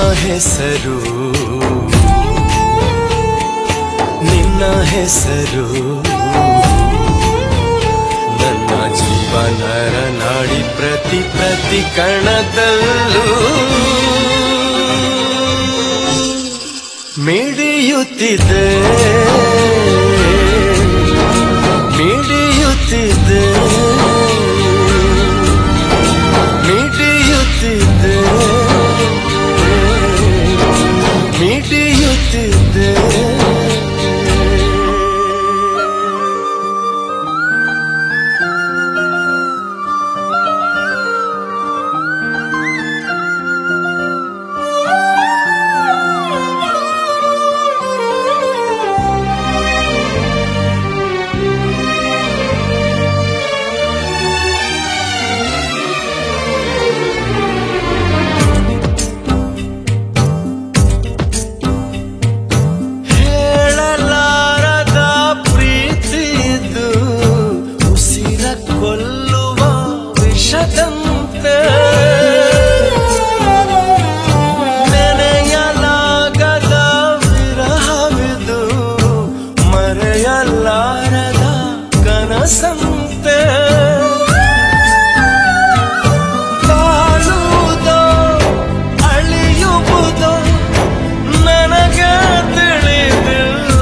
ಹೆಸರು ನಿನ್ನ ಹೆಸರು ನನ್ನ ಜೀವನರ ನಾಡಿ ಪ್ರತಿ ಪ್ರತಿ ಕಣದಲ್ಲೂ ಮಿಡಿಯುತ್ತಿದೆ ಮಿಡಿಯುತ್ತಿದೆ ಮಿಡಿಯುತ್ತಿದೆ ಮಿಡಿಯುತ್ತಿದೆ ಹೇಳಲಾರದ ಪ್ರೀತಿದು ಉಸಿರ ಕೊಲ್ಲುವ ವಿಷದಂತೆ ನೆನೆಯಲಾಗದ ವಿರಹವಿದು ಮರೆಯಲಾರದ ಕನಸಂತೆ ಬಾಳುವುದೋ ಅಳಿಯುವುದೋ ನನಗೆ ತಿಳಿದಿಲ್ಲ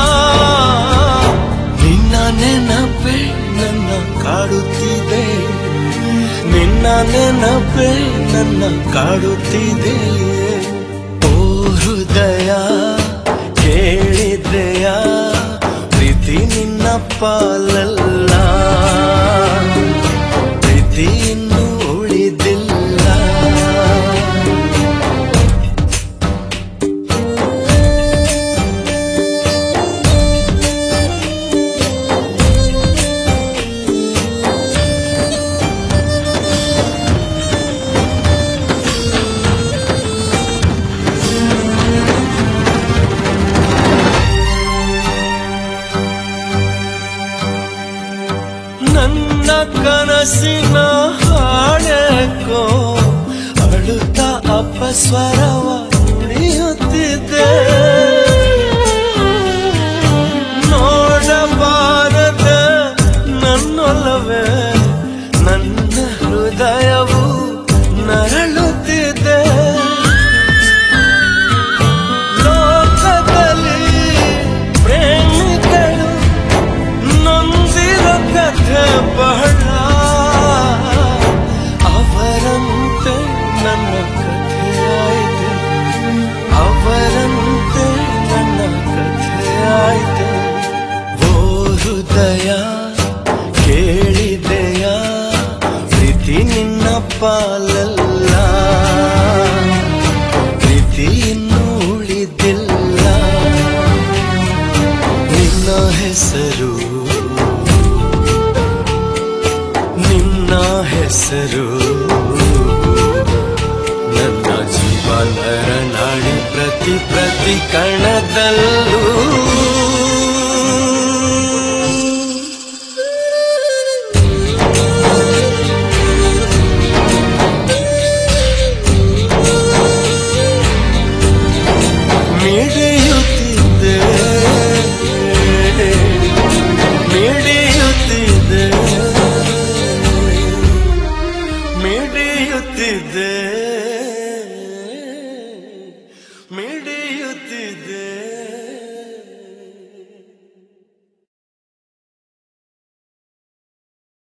ನಿನ್ನ ನೆನಪೇ ನನ್ನ ಕಾಡುತ್ತಿದೆ ನಿನ್ನ ನೆನಪೇ ನನ್ನ ಕಾಡುತ್ತಿದೆ ಓ ಹೃದಯ ಕೇಳಿದೆಯ ಪ್ರೀತಿ ನಿನ್ನ ಪಾಲಲ್ಲ ಪ್ರೀತಿ ಇನ್ನೂ ಉಳಿದಿಲ್ಲ ನನ್ನ ಕನಸಿನ ಹಾಡಕೋ ಅಳುತ್ತ ಅಪಸ್ವರವ ನುಡಿಯುತ್ತಿದ್ದೆ ನೋಡಬಾರದ ನನ್ನೊಲವೇ ನನ್ನ ಹೃದಯವು ನರಳುತ್ತಿದೆ ಲೋಕದಲ್ಲಿ ಪ್ರೇಮಿಗಳು ನೊಂದಿರೋ ಕಥೆ ಬಹಳ ಅವರಂತೆ ನನ್ನ ಕಥೆಯಾಯಿತು ಅವರಂತೆ ನನ್ನ ಕಥೆಯಾಯಿತು ಓ ಹೃದಯ ಕೇಳಿದೆಯ ಪ್ರೀತಿ ನಿನ್ನ ಪಾಲಲ್ಲ ಪ್ರೀತಿ ಇನ್ನೂ ಉಳಿದಿಲ್ಲ ನಿನ್ನ ಹೆಸರು ನಿನ್ನ ಹೆಸರು ನನ್ನ ಜೀವನರ ನಾಡಿ ಪ್ರತಿ ಪ್ರತಿ ಕಣದಲ್ಲೂ ಮಿಡಿಯುತ್ತಿದ್ದೆ ಮಿಡಿಯುತ್ತಿದ್ದೆ ಮಿಡಿಯುತ್ತಿದ್ದೆ ಮಿಡಿಯುತ್ತಿದ್ದೆ